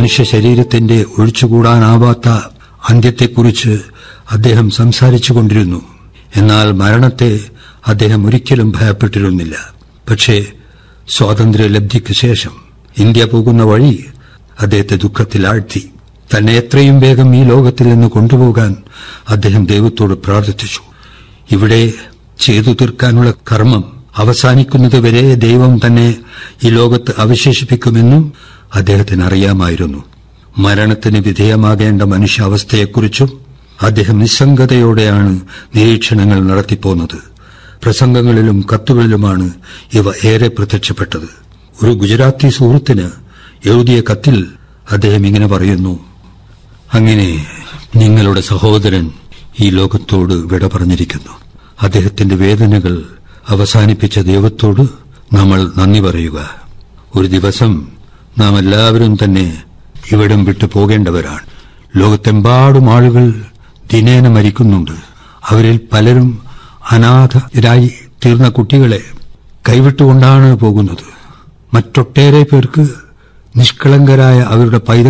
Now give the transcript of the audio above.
മനുഷ്യ ശരീരത്തിന്റെ ഒഴിച്ചുകൂടാനാവാത്ത അന്ത്യത്തെക്കുറിച്ച് അദ്ദേഹം സംസാരിച്ചുകൊണ്ടിരുന്നു എന്നാൽ മരണത്തെ അദ്ദേഹം ഒരിക്കലും ഭയപ്പെട്ടിരുന്നില്ല പക്ഷേ സ്വാതന്ത്ര്യലബ്ധിക്ക് ശേഷം ഇന്ത്യ പോകുന്ന വഴി അദ്ദേഹത്തെ ദുഃഖത്തിലാഴ്ത്തി തന്നെ എത്രയും വേഗം ഈ ലോകത്തിൽ നിന്ന് കൊണ്ടുപോകാൻ അദ്ദേഹം ദൈവത്തോട് പ്രാർത്ഥിച്ചു ഇവിടെ ചെയ്തു തീർക്കാനുള്ള കർമ്മം അവസാനിക്കുന്നതുവരെ ദൈവം തന്നെ ഈ ലോകത്ത് അവശേഷിപ്പിക്കുമെന്നും അദ്ദേഹത്തിന് അറിയാമായിരുന്നു മരണത്തിന് വിധേയമാകേണ്ട മനുഷ്യാവസ്ഥയെക്കുറിച്ചും അദ്ദേഹം നിസ്സംഗതയോടെയാണ് നിരീക്ഷണങ്ങൾ നടത്തിപ്പോന്നത് പ്രസംഗങ്ങളിലും കത്തുകളിലുമാണ് ഇവ ഏറെ പ്രത്യക്ഷപ്പെട്ടത് ഒരു ഗുജറാത്തി സുഹൃത്തിന് എഴുതിയ കത്തിൽ അദ്ദേഹം ഇങ്ങനെ പറയുന്നു അങ്ങനെ നിങ്ങളുടെ സഹോദരൻ ഈ ലോകത്തോട് വിട പറഞ്ഞിരിക്കുന്നു അദ്ദേഹത്തിന്റെ വേദനകൾ അവസാനിപ്പിച്ച ദൈവത്തോട് നമ്മൾ നന്ദി പറയുക ഒരു ദിവസം നാം എല്ലാവരും തന്നെ ഇവിടം വിട്ടു പോകേണ്ടവരാണ് ലോകത്തെമ്പാടും ആളുകൾ ദിനേന മരിക്കുന്നുണ്ട് അവരിൽ പലരും അനാഥരായി തീർന്ന കുട്ടികളെ കൈവിട്ടുകൊണ്ടാണ് പോകുന്നത് മറ്റൊട്ടേറെ പേർക്ക് നിഷ്കളങ്കരായ അവരുടെ പൈതങ്ങൾ